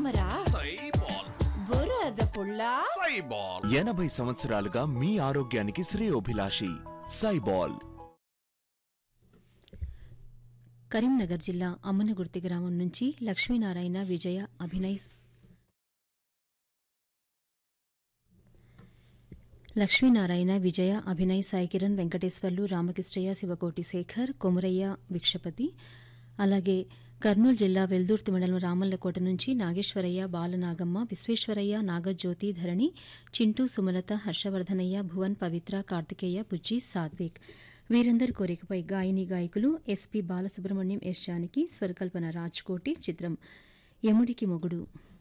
తామర సైబాల్ బురద పుల్ల సైబాల్ ఎనభై సంవత్సరాలుగా మీ ఆరోగ్యానికి శ్రేయోభిలాషి సైబాల్ కరీంనగర్ జిల్లా అమ్మనగుర్తి గ్రామం నుంచి లక్ష్మీనారాయణ విజయ అభినయ్ లక్ష్మీనారాయణ విజయ అభినయ్ సాయి కిరణ్ వెంకటేశ్వర్లు రామకృష్ణయ్య శివకోటి శేఖర్ కొమురయ్య విక్షపతి అలాగే కర్నూలు జిల్లా వెల్దుర్తి మండలం రామల్లకోట నుంచి నాగేశ్వరయ్య బాలనాగమ్మ విశ్వేశ్వరయ్య నాగజ్యోతి ధరణి చింటూ సుమలత హర్షవర్ధనయ్య భువన్ పవిత్ర కార్తికేయ బుజ్జి సాత్విక్ వీరందరి కోరికపై గాయని గాయకులు ఎస్పీ బాలసుబ్రహ్మణ్యం ఎస్ జానకి స్వరకల్పన రాజ్కోటి చిత్రం యముడికి మొగుడు